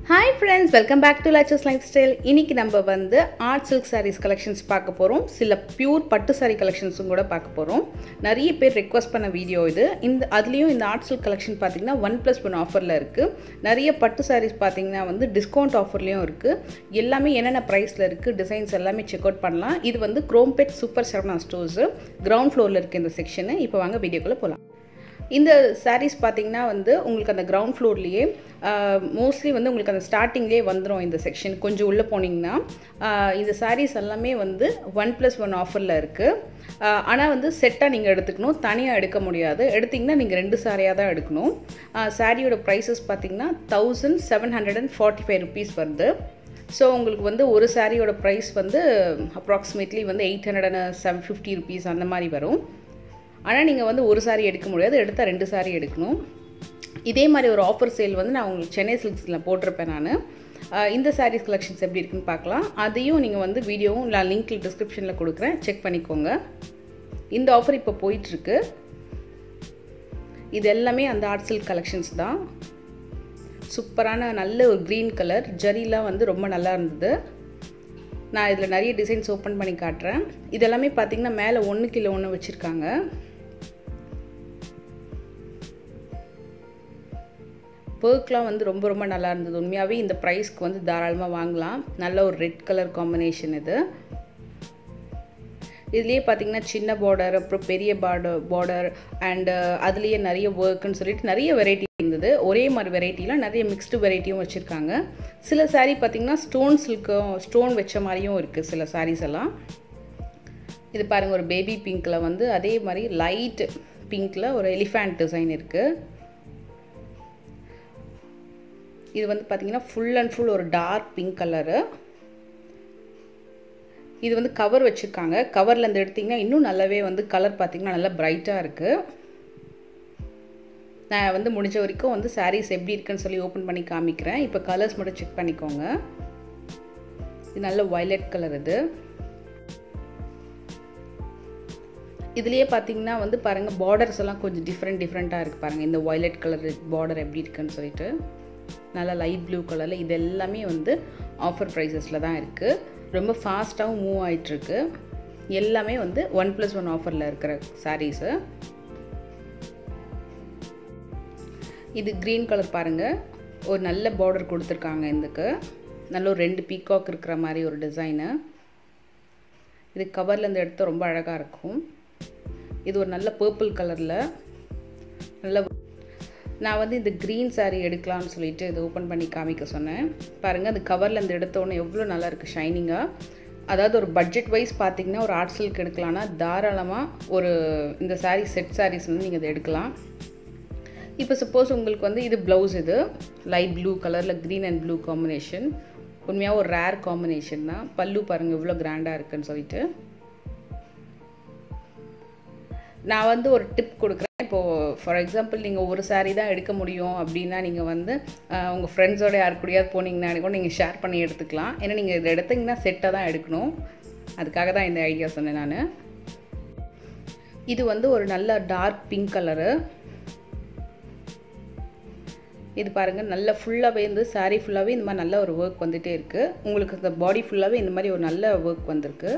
hi friends welcome back to Lachu's life style இன்னைக்கு நம்ம வந்து ஆர்ட் சில்க் சாரீஸ் கலெக்ஷன்ஸ் பார்க்க போகிறோம் சில பியூர் பட்டு சாரீ கலெக்ஷன்ஸும் கூட பார்க்க போகிறோம் நிறைய பேர் ரெக்வஸ்ட் பண்ண வீடியோ இது இந்த அதுலேயும் இந்த ஆர்ட் சில்க் கலெக்ஷன் பார்த்தீங்கன்னா ஒன் ப்ளஸ் ஒன் ஆஃபரில் இருக்குது நிறைய பட்டு சாரீஸ் பார்த்தீங்கன்னா வந்து டிஸ்கவுண்ட் ஆஃபர்லேயும் இருக்குது எல்லாமே என்னென்ன ப்ரைஸில் இருக்குது டிசைன்ஸ் எல்லாமே செக் அவுட் பண்ணலாம் இது வந்து Chromepet super Saravana stores ground ஃப்ளோரில் இருக்குது இந்த செக்ஷனு இப்போ வாங்க வீடியோக்குள்ளே போகலாம் இந்த சாரீஸ் பார்த்தீங்கன்னா வந்து உங்களுக்கு அந்த கிரவுண்ட் ஃப்ளோர்லேயே மோஸ்ட்லி வந்து உங்களுக்கு அந்த ஸ்டார்டிங்லேயே வந்துடும் இந்த செக்ஷன் கொஞ்சம் உள்ளே போனீங்கன்னா இந்த சாரீஸ் எல்லாமே வந்து ஒன் ப்ளஸ் ஒன் ஆஃபரில் இருக்குது ஆனால் வந்து செட்டாக நீங்கள் எடுத்துக்கணும் தனியாக எடுக்க முடியாது எடுத்திங்கன்னா நீங்கள் ரெண்டு சாரியாக தான் எடுக்கணும் சாரியோட ப்ரைஸஸ் பார்த்தீங்கன்னா thousand seven hundred and forty five rupees வருது ஸோ உங்களுக்கு வந்து ஒரு சாரியோட ப்ரைஸ் வந்து அப்ராக்சிமேட்லி வந்து eight hundred and seven fifty rupees அந்த மாதிரி வரும் ஆனால் நீங்கள் வந்து ஒரு சாரி எடுக்க முடியாது எடுத்தால் ரெண்டு சாரி எடுக்கணும் இதே மாதிரி ஒரு ஆஃபர் சேல் வந்து நான் உங்களுக்கு சென்னை சில்க்ஸில் போட்டிருப்பேன் நான் இந்த சாரீஸ் கலெக்ஷன்ஸ் எப்படி இருக்குன்னு பார்க்கலாம் அதையும் நீங்கள் வந்து வீடியோவும் நான் லிங்க்கில் டிஸ்கிரிப்ஷனில் கொடுக்குறேன் செக் பண்ணிக்கோங்க இந்த ஆஃபர் இப்போ போயிட்டுருக்கு இது எல்லாமே அந்த ஆர்ட் சில்க் கலெக்ஷன்ஸ் தான் சூப்பரான நல்ல ஒரு க்ரீன் கலர் ஜரிலாம் வந்து ரொம்ப நல்லா இருந்தது நான் இதில் நிறைய டிசைன்ஸ் ஓப்பன் பண்ணி காட்டுறேன் இதெல்லாமே பார்த்தீங்கன்னா மேலே ஒன்று கிலோ ஒன்று வச்சுருக்காங்க பேர்க்லாம் வந்து ரொம்ப ரொம்ப நல்லா இருந்தது உண்மையாகவே இந்த ப்ரைஸ்க்கு வந்து தாராளமாக வாங்கலாம் நல்ல ஒரு ரெட் கலர் காம்பினேஷன் இது இதுலேயே பார்த்தீங்கன்னா சின்ன பார்டர் அப்புறம் பெரிய பார்டர் பார்டர் அண்டு அதுலேயே நிறைய ஒர்க்குன்னு சொல்லிட்டு நிறைய வெரைட்டி இருந்தது ஒரே மாதிரி வெரைட்டிலாம் நிறைய மிக்ஸ்டு வெரைட்டியும் வச்சுருக்காங்க சில சாரீ பார்த்திங்கன்னா ஸ்டோன் சில்க்கும் ஸ்டோன் வச்ச மாதிரியும் இருக்குது சில சாரீஸ் எல்லாம் இது பாருங்கள் ஒரு பேபி பிங்க்கில் வந்து அதே மாதிரி லைட் பிங்க்கில் ஒரு எலிஃபேண்ட் டிசைன் இருக்குது இது வந்து பார்த்திங்கன்னா ஃபுல் அண்ட் ஃபுல் ஒரு டார்க் பிங்க் கலரு இது வந்து கவர் வச்சுருக்காங்க கவர்லேருந்து எடுத்திங்கன்னா இன்னும் நல்லாவே வந்து கலர் பார்த்திங்கன்னா நல்லா ப்ரைட்டாக இருக்குது நான் வந்து முடிஞ்ச வரைக்கும் வந்து சாரீஸ் எப்படி இருக்குன்னு சொல்லி ஓப்பன் பண்ணி காமிக்கிறேன் இப்போ கலர்ஸ் மட்டும் செக் பண்ணிக்கோங்க இது நல்ல வயலட் கலர் இது இதுலேயே பார்த்தீங்கன்னா வந்து பாருங்கள் பார்டர்ஸ் எல்லாம் கொஞ்சம் டிஃப்ரெண்ட் டிஃப்ரெண்ட்டாக இருக்குது பாருங்கள் இந்த வயலட் கலர் பார்டர் எப்படி இருக்குன்னு சொல்லிட்டு நல்லா லைட் ப்ளூ கலரில் இது எல்லாமே வந்து ஆஃபர் ப்ரைஸஸில் தான் இருக்குது ரொம்ப ஃபாஸ்ட்டாகவும் மூவ் ஆகிட்டுருக்கு எல்லாமே வந்து ஒன் ப்ளஸ் ஒன் ஆஃபரில் இருக்கிற சாரீஸு இது க்ரீன் கலர் பாருங்கள் ஒரு நல்ல பார்டர் கொடுத்துருக்காங்க இதுக்கு நல்ல ஒரு ரெண்டு பீகாக் இருக்கிற மாதிரி ஒரு டிசைனு இது கவர்லேருந்து எடுத்து ரொம்ப அழகாக இருக்கும் இது ஒரு நல்ல பர்பிள் கலரில் நல்ல நான் வந்து இந்த க்ரீன் சாரீ எடுக்கலாம்னு சொல்லிட்டு இதை ஓப்பன் பண்ணி காமிக்க சொன்னேன் பாருங்கள் அந்த கவர்லேருந்து எடுத்தோன்னே எவ்வளோ நல்லா இருக்குது ஷைனிங்காக அதாவது ஒரு பட்ஜெட் வைஸ் பார்த்தீங்கன்னா ஒரு ஆர்ட் சில்க் எடுக்கலாம்னா தாராளமாக ஒரு இந்த சாரீ செட் சாரீஸ் வந்து நீங்கள் இதை எடுக்கலாம் இப்போ சப்போஸ் உங்களுக்கு வந்து இது ப்ளவுஸ் இது லைட் ப்ளூ கலரில் க்ரீன் அண்ட் ப்ளூ காம்பினேஷன் உண்மையாக ஒரு ரேர் காம்பினேஷன் தான் பல்லு பாருங்கள் இவ்வளோ கிராண்டாக இருக்குன்னு சொல்லிட்டு நான் வந்து ஒரு டிப் கொடுக்குறேன் இப்போது ஃபார் எக்ஸாம்பிள் நீங்கள் ஒரு சாரீ தான் எடுக்க முடியும் அப்படின்னா நீங்கள் வந்து உங்கள் ஃப்ரெண்ட்ஸோட யார் கூடயாவது போனீங்கன்னா கூட நீங்கள் ஷேர் பண்ணி எடுத்துக்கலாம் ஏன்னா நீங்கள் இதை எடுத்திங்கன்னா செட்டாக தான் எடுக்கணும் அதுக்காக தான் இந்த ஐடியா சொன்னேன் நான் இது வந்து ஒரு நல்ல டார்க் பிங்க் கலரு இது பாருங்கள் நல்ல ஃபுல்லாகவே வந்து சாரீ ஃபுல்லாகவே இந்த மாதிரி நல்ல ஒரு ஒர்க் வந்துகிட்டே இருக்குது உங்களுக்கு இந்த பாடி ஃபுல்லாகவே இந்த மாதிரி ஒரு நல்ல ஒர்க் வந்திருக்கு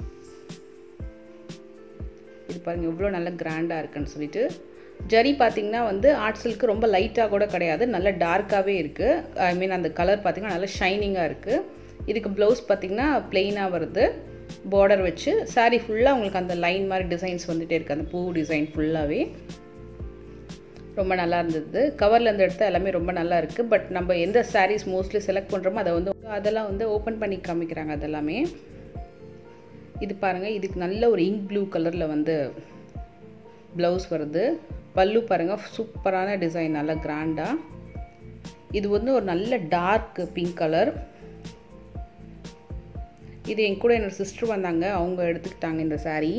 இது பாருங்கள் எவ்வளோ நல்ல கிராண்டாக இருக்குன்னு சொல்லிட்டு ஜரி பார்த்திங்கன்னா வந்து ஆர்ட் சில்க்கு ரொம்ப லைட்டாக கூட கிடையாது நல்ல டார்க்காகவே இருக்குது ஐ மீன் அந்த கலர் பார்த்திங்கன்னா நல்லா ஷைனிங்காக இருக்குது இதுக்கு ப்ளவுஸ் பார்த்திங்கன்னா ப்ளெயினாக வருது பார்டர் வச்சு சாரீ ஃபுல்லாக உங்களுக்கு அந்த லைன் மாதிரி டிசைன்ஸ் வந்துகிட்டே இருக்குது அந்த பூ டிசைன் ஃபுல்லாகவே ரொம்ப நல்லா இருந்தது கவர்லேருந்து எடுத்தால் எல்லாமே ரொம்ப நல்லா இருக்குது பட் நம்ம எந்த சாரீஸ் மோஸ்ட்லி செலக்ட் பண்ணுறோமோ அதை வந்து அதெல்லாம் வந்து ஓப்பன் பண்ணி காமிக்கிறாங்க அதெல்லாமே இது பாருங்கள் இதுக்கு நல்ல ஒரு இங்க் ப்ளூ கலரில் வந்து ப்ளவுஸ் வருது பல்லு பாருங்கள் சூப்பரான டிசைன் நல்லா கிராண்டாக இது வந்து ஒரு நல்ல டார்க் பிங்க் கலர் இது என் கூட என்னோடய சிஸ்டர் வந்தாங்க அவங்க எடுத்துக்கிட்டாங்க இந்த சாரீ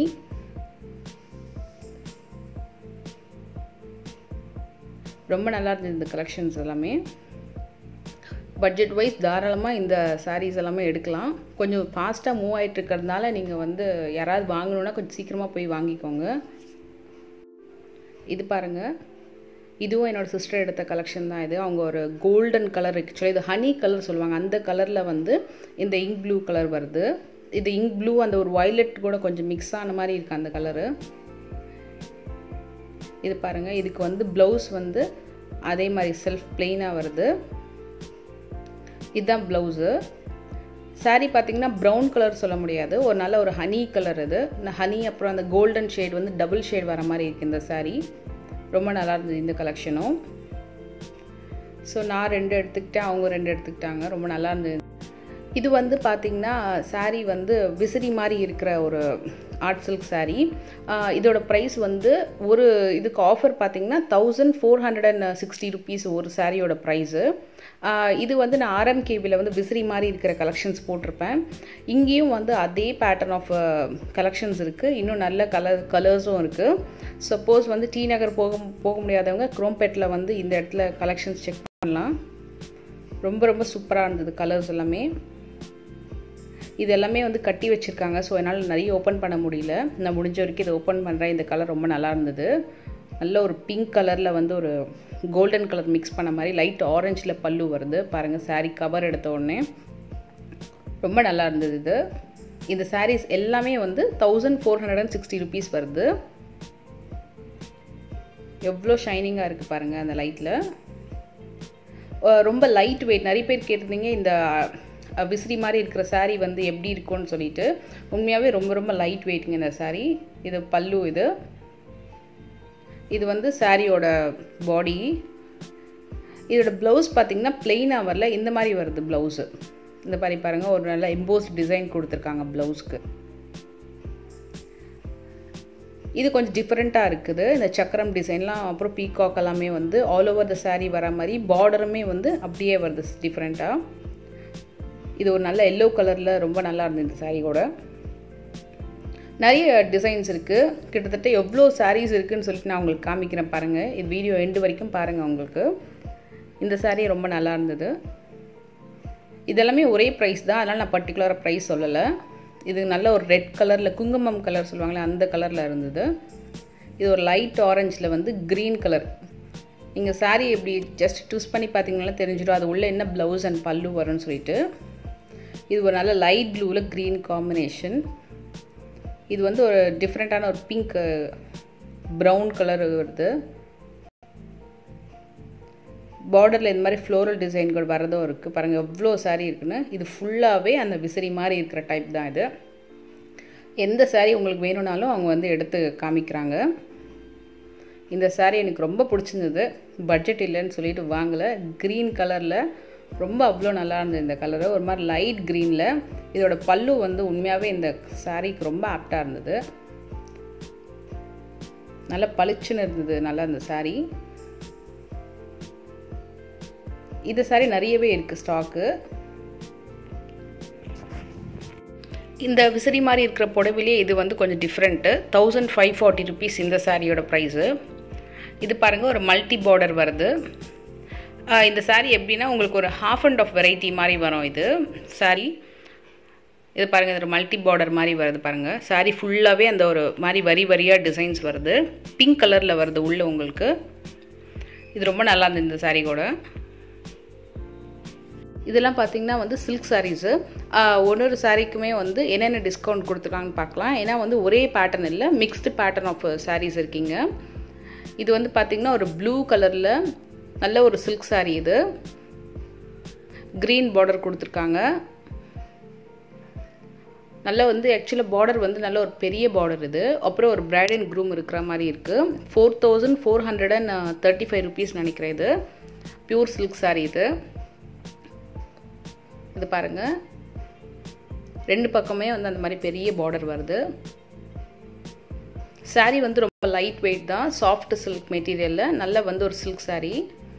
ரொம்ப நல்லா இருந்தது இந்த கலெக்ஷன்ஸ் எல்லாமே பட்ஜெட் வைஸ் தாராளமாக இந்த சாரீஸ் எல்லாமே எடுக்கலாம் கொஞ்சம் ஃபாஸ்ட்டாக மூவ் ஆகிட்டு இருக்கிறதுனால நீங்கள் வந்து யாராவது வாங்கணுன்னா கொஞ்சம் சீக்கிரமாக போய் வாங்கிக்கோங்க இது பாருங்கள் இதுவும் என்னோடய சிஸ்டர் எடுத்த கலெக்ஷன் தான் இது அவங்க ஒரு கோல்டன் கலர் ஆக்சுவலி இது ஹனி கலர் சொல்லுவாங்க அந்த கலரில் வந்து இந்த இங்க் ப்ளூ கலர் வருது இது இங்க் ப்ளூ அந்த ஒரு வயலட் கூட கொஞ்சம் மிக்ஸ் ஆன மாதிரி இருக்குது அந்த கலரு இது பாருங்கள் இதுக்கு வந்து ப்ளவுஸ் வந்து அதே மாதிரி செல்ஃப் பிளெயினாக வருது இதுதான் ப்ளவுஸு சாரீ பார்த்தீங்கன்னா ப்ரௌன் கலர் சொல்ல முடியாது ஒரு நல்ல ஒரு ஹனி கலர் இது இந்த ஹனி அப்புறம் அந்த கோல்டன் ஷேட் வந்து டபுள் ஷேட் வர மாதிரி இருக்குது இந்த சாரீ ரொம்ப நல்லா இருந்தது இந்த கலெக்ஷனும் ஸோ நான் ரெண்டு எடுத்துக்கிட்டேன் அவங்க ரெண்டு எடுத்துக்கிட்டாங்க ரொம்ப நல்லா இருந்தது இது வந்து பார்த்திங்கன்னா சாரீ வந்து விசிறி மாதிரி இருக்கிற ஒரு ஆர்ட் சில்க் சாரீ இதோட ப்ரைஸ் வந்து ஒரு இதுக்கு ஆஃபர் பார்த்திங்கன்னா thousand four hundred and sixty rupees ஒரு சாரியோட ப்ரைஸு இது வந்து நான் ஆர்எம்கேபியில் வந்து விசிறி மாதிரி இருக்கிற கலெக்ஷன்ஸ் போட்டிருப்பேன் இங்கேயும் வந்து அதே பேட்டர்ன் ஆஃப் கலெக்ஷன்ஸ் இருக்குது இன்னும் நல்ல கலர் கலர்ஸும் இருக்குது சப்போஸ் வந்து டி நகர் போக போக முடியாதவங்க குரோம்பேட்டில் வந்து இந்த இடத்துல கலெக்ஷன்ஸ் செக் பண்ணலாம் ரொம்ப ரொம்ப சூப்பராக இருந்தது கலர்ஸ் எல்லாமே இது எல்லாமே வந்து கட்டி வச்சுருக்காங்க ஸோ என்னால் நிறைய ஓப்பன் பண்ண முடியல நான் முடிஞ்ச வரைக்கும் இதை ஓப்பன் பண்ணுறேன் இந்த கலர் ரொம்ப நல்லா இருந்தது நல்ல ஒரு பிங்க் கலரில் வந்து ஒரு கோல்டன் கலர் மிக்ஸ் பண்ண மாதிரி லைட் ஆரஞ்சில் பல்லு வருது பாருங்கள் சாரீ கவர் எடுத்த உடனே ரொம்ப நல்லா இருந்தது இது இந்த சாரீஸ் எல்லாமே வந்து thousand four hundred and sixty rupees வருது எவ்வளோ ஷைனிங்காக இருக்குது பாருங்கள் அந்த லைட்டில் ரொம்ப லைட் வெயிட் நிறைய பேர் கேட்டிருந்தீங்க இந்த விசிறி மாதிரி இருக்கிற சாரீ வந்து எப்படி இருக்கும்னு சொல்லிட்டு உண்மையாகவே ரொம்ப ரொம்ப லைட் வெயிட்டுங்க இந்த சாரீ இது பல்லு இது இது வந்து சாரியோட பாடி இதோட ப்ளவுஸ் பார்த்திங்கன்னா பிளெயினாக வரல இந்த மாதிரி வருது ப்ளவுஸு இந்த மாதிரி பாருங்கள் ஒரு நல்ல எம்போஸ்ட் டிசைன் கொடுத்துருக்காங்க ப்ளவுஸ்க்கு இது கொஞ்சம் டிஃப்ரெண்ட்டாக இருக்குது இந்த சக்கரம் டிசைன்லாம் அப்புறம் பீகாக் எல்லாமே வந்து ஆல் ஓவர் த சாரீ வர மாதிரி பார்டருமே வந்து அப்படியே வருது டிஃப்ரெண்ட்டாக இது ஒரு நல்ல எல்லோ கலரில் ரொம்ப நல்லா இருந்தது இந்த சாரீயோட நிறைய டிசைன்ஸ் இருக்குது கிட்டத்தட்ட எவ்வளோ சாரீஸ் இருக்குதுன்னு சொல்லிட்டு நான் உங்களுக்கு காமிக்கிறேன் பாருங்கள் இது வீடியோ எண்டு வரைக்கும் பாருங்கள் உங்களுக்கு இந்த சாரீ ரொம்ப நல்லா இருந்தது இதெல்லாமே ஒரே ப்ரைஸ் தான் அதனால் நான் பர்டிகுலராக ப்ரைஸ் சொல்லலை இது நல்ல ஒரு ரெட் கலரில் குங்குமம் கலர் சொல்லுவாங்களே அந்த கலரில் இருந்தது இது ஒரு லைட் ஆரஞ்சில் வந்து க்ரீன் கலர் நீங்கள் சாரீ எப்படி ஜஸ்ட் சூஸ் பண்ணி பார்த்தீங்கன்னா தெரிஞ்சிடும் அது உள்ளே என்ன ப்ளவுஸ் அண்ட் பல்லு வரும்னு சொல்லிட்டு இது ஒரு நல்ல லைட் ப்ளூவில் க்ரீன் காம்பினேஷன் இது வந்து ஒரு டிஃப்ரெண்ட்டான ஒரு பிங்க் ப்ரௌன் கலர் வருது பார்டரில் இந்த மாதிரி ஃப்ளோரல் டிசைன்கள் வரதும் இருக்குது பாருங்கள் எவ்வளோ சாரீ இருக்குன்னு இது ஃபுல்லாகவே அந்த விசிறி மாதிரி இருக்கிற டைப் தான் இது எந்த சாரீ உங்களுக்கு வேணும்னாலும் அவங்க வந்து எடுத்து காமிக்கிறாங்க இந்த சாரீ எனக்கு ரொம்ப பிடிச்சிருந்தது பட்ஜெட் இல்லைன்னு சொல்லிட்டு வாங்கலை க்ரீன் கலரில் ரொம்ப அவ்வளோ நல்லா இருந்தது இந்த கலரு ஒரு மாதிரி லைட் க்ரீனில் இதோட பல்லு வந்து உண்மையாகவே இந்த சாரீக்கு ரொம்ப ஆப்டாக இருந்தது நல்லா பளிச்சுன்னு இருந்தது நல்லா இந்த சாரீ இது சாரி நிறையவே இருக்குது ஸ்டாக்கு இந்த விசிறி மாதிரி இருக்கிற புடவிலே இது வந்து கொஞ்சம் different thousand five forty rupees இந்த சாரியோட ப்ரைஸு இது பாருங்கள் ஒரு மல்டி பார்டர் வருது இந்த சாரீ எப்படின்னா உங்களுக்கு ஒரு ஹாஃப் அண்ட் ஆஃப் வெரைட்டி மாதிரி வரும் இது சாரீ இது பாருங்கள் இது ஒரு மல்டி பார்டர் மாதிரி வருது பாருங்கள் சாரீ ஃபுல்லாகவே அந்த ஒரு மாதிரி வரி வரியாக டிசைன்ஸ் வருது பிங்க் கலரில் வருது உள்ளே உங்களுக்கு இது ரொம்ப நல்லா இருந்தது இந்த சாரீ கூட இதெல்லாம் பார்த்தீங்கன்னா வந்து சில்க் சாரீஸு ஒரு ஒரு சாரீக்குமே வந்து என்னென்ன டிஸ்கவுண்ட் கொடுத்துருக்காங்கன்னு பார்க்கலாம் ஏன்னா வந்து ஒரே பேட்டர்ன் இல்லை மிக்ஸ்டு பேட்டர்ன் ஆஃப் சாரீஸ் இருக்கீங்க இது வந்து பார்த்திங்கன்னா ஒரு ப்ளூ கலரில் நல்ல ஒரு சில்க் சாரீ இது க்ரீன் பார்டர் கொடுத்துருக்காங்க நல்ல வந்து ஆக்சுவலாக பார்டர் வந்து நல்ல ஒரு பெரிய பார்டர் இது அப்புறம் ஒரு பிரைட் அண்ட் க்ரூம் இருக்கிற மாதிரி இருக்குது four thousand four hundred and thirty five rupees நினைக்கிறேன் இது பியூர் சில்க் சாரீ இது இது பாருங்கள் ரெண்டு பக்கமே வந்து அந்த மாதிரி பெரிய பார்டர் வருது சாரீ வந்து ரொம்ப லைட் வெயிட் தான் சாஃப்ட் சில்க் மெட்டீரியலில் நல்ல வந்து ஒரு சில்க் சாரீ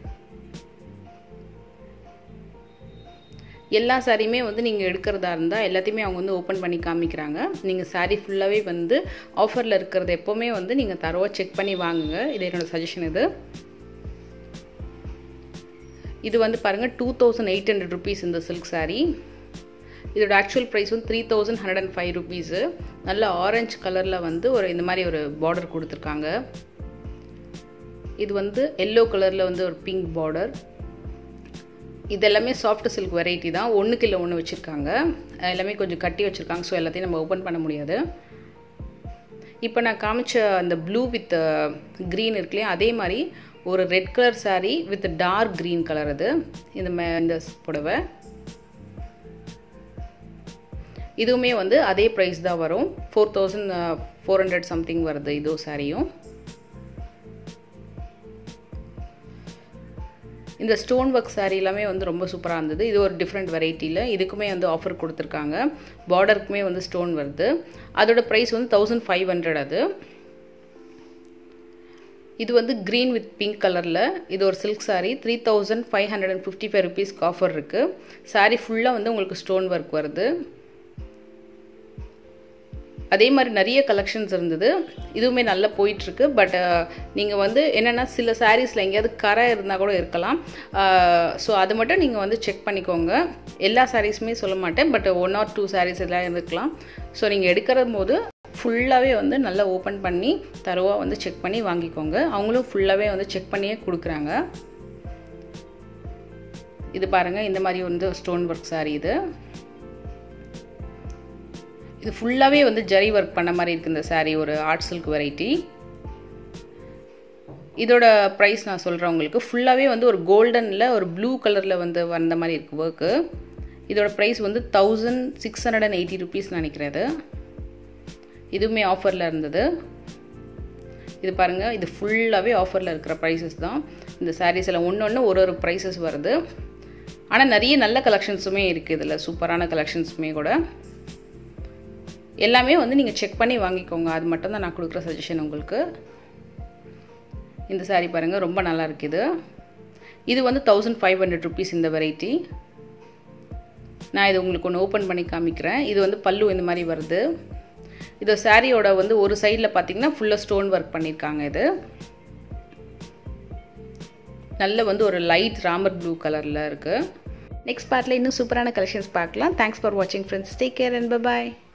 எல்லா சாரியுமே வந்து நீங்கள் எடுக்கிறதா இருந்தால் எல்லாத்தையுமே அவங்க வந்து ஓப்பன் பண்ணி காமிக்கிறாங்க நீங்கள் சாரீ ஃபுல்லாகவே வந்து ஆஃபரில் இருக்கிறது எப்போவுமே வந்து நீங்கள் தரவாக செக் பண்ணி வாங்குங்க இது என்னோடய சஜஷன் இது இது வந்து பாருங்கள் two thousand eight hundred rupees இந்த சில்க் சாரீ இதோட ஆக்சுவல் ப்ரைஸ் வந்து three thousand hundred and five rupees நல்ல ஆரஞ்சு கலரில் வந்து ஒரு இந்த மாதிரி ஒரு பார்டர் கொடுத்துருக்காங்க இது வந்து எல்லோ கலரில் வந்து ஒரு பிங்க் பார்டர் இது எல்லாமே சாஃப்ட் சில்க் வெரைட்டி தான் ஒன்று கிலோ ஒன்று வச்சுருக்காங்க எல்லாமே கொஞ்சம் கட்டி வச்சுருக்காங்க ஸோ எல்லாத்தையும் நம்ம ஓப்பன் பண்ண முடியாது இப்போ நான் காமிச்ச அந்த ப்ளூ வித் க்ரீன் இருக்கு இல்லையா அதே மாதிரி ஒரு red colour sari with dark green colour அது இந்த மே இந்த புடவை இதுவுமே வந்து அதே ப்ரைஸ் தான் வரும் four thousand four hundred something வருது இதோ சாரியும் இந்த ஸ்டோன் ஒர்க் சாரீ எல்லாமே வந்து ரொம்ப சூப்பராக இருந்தது இது ஒரு டிஃப்ரெண்ட் வெரைட்டியில் இதுக்குமே வந்து ஆஃபர் கொடுத்துருக்காங்க பார்டருக்குமே வந்து ஸ்டோன் வருது அதோட ப்ரைஸ் வந்து தௌசண்ட் ஃபைவ் ஹண்ட்ரட் அது இது வந்து க்ரீன் வித் பிங்க் கலரில் இது ஒரு silk sari three thousand five hundred and fifty five ருபீஸ்க்கு ஆஃபர் இருக்குது சாரீ ஃபுல்லாக வந்து உங்களுக்கு ஸ்டோன் ஒர்க் வருது அதே மாதிரி நிறைய கலெக்ஷன்ஸ் இருந்தது இதுவுமே நல்லா போயிட்டுருக்கு பட் நீங்கள் வந்து என்னென்னா சில சாரீஸில் எங்கேயாவது கரை இருந்தால் கூட இருக்கலாம் ஸோ அது மட்டும் நீங்கள் வந்து செக் பண்ணிக்கோங்க எல்லா சாரீஸுமே சொல்ல மாட்டேன் but one or two saris எல்லாம் இருக்கலாம் ஸோ நீங்கள் எடுக்கிற போது ஃபுல்லாகவே வந்து நல்லா ஓப்பன் பண்ணி தருவாக வந்து செக் பண்ணி வாங்கிக்கோங்க அவங்களும் ஃபுல்லாகவே வந்து செக் பண்ணியே கொடுக்குறாங்க இது பாருங்கள் இந்த மாதிரி வந்து ஸ்டோன் ஒர்க் சாரீ இது இது ஃபுல்லாகவே வந்து ஜரி ஒர்க் பண்ண மாதிரி இருக்குது இந்த சாரீ ஒரு ஆர்ட் சில்க் வெரைட்டி இதோட ப்ரைஸ் நான் சொல்கிறேன் உங்களுக்கு ஃபுல்லாகவே வந்து ஒரு கோல்டனில் ஒரு ப்ளூ கலரில் வந்து வந்த மாதிரி இருக்குது ஒர்க்கு இதோட ப்ரைஸ் வந்து thousand six hundred and eighty rupees நினைக்கிறது இதுவுமே ஆஃபரில் இருந்தது இது பாருங்கள் இது ஃபுல்லாகவே ஆஃபரில் இருக்கிற ப்ரைஸஸ் தான் இந்த சாரீஸில் ஒன்று ஒன்று ஒரு ஒரு ப்ரைஸஸ் வருது ஆனால் நிறைய நல்ல கலெக்ஷன்ஸுமே இருக்குது இதில் சூப்பரான கலெக்ஷன்ஸுமே கூட எல்லாமே வந்து நீங்கள் செக் பண்ணி வாங்கிக்கோங்க அது மட்டும் தான் நான் கொடுக்குற சஜஷன் உங்களுக்கு இந்த சாரீ பாருங்கள் ரொம்ப நல்லா இருக்குது இது வந்து தௌசண்ட் ஃபைவ் ஹண்ட்ரட் ருபீஸ் இந்த வெரைட்டி நான் இது உங்களுக்கு ஒன்று ஓப்பன் பண்ணி காமிக்கிறேன் இது வந்து பல்லு இந்த மாதிரி வருது இது சாரியோட வந்து ஒரு சைடில் பார்த்தீங்கன்னா ஃபுல்லாக ஸ்டோன் ஒர்க் பண்ணியிருக்காங்க இது நல்ல வந்து ஒரு லைட் ராமர் ப்ளூ கலரில் இருக்குது நெக்ஸ்ட் பார்ட்டில் இன்னும் சூப்பரான கலெக்ஷன்ஸ் பார்க்கலாம் தேங்க்ஸ் ஃபார் வாட்சிங் friends take care and bye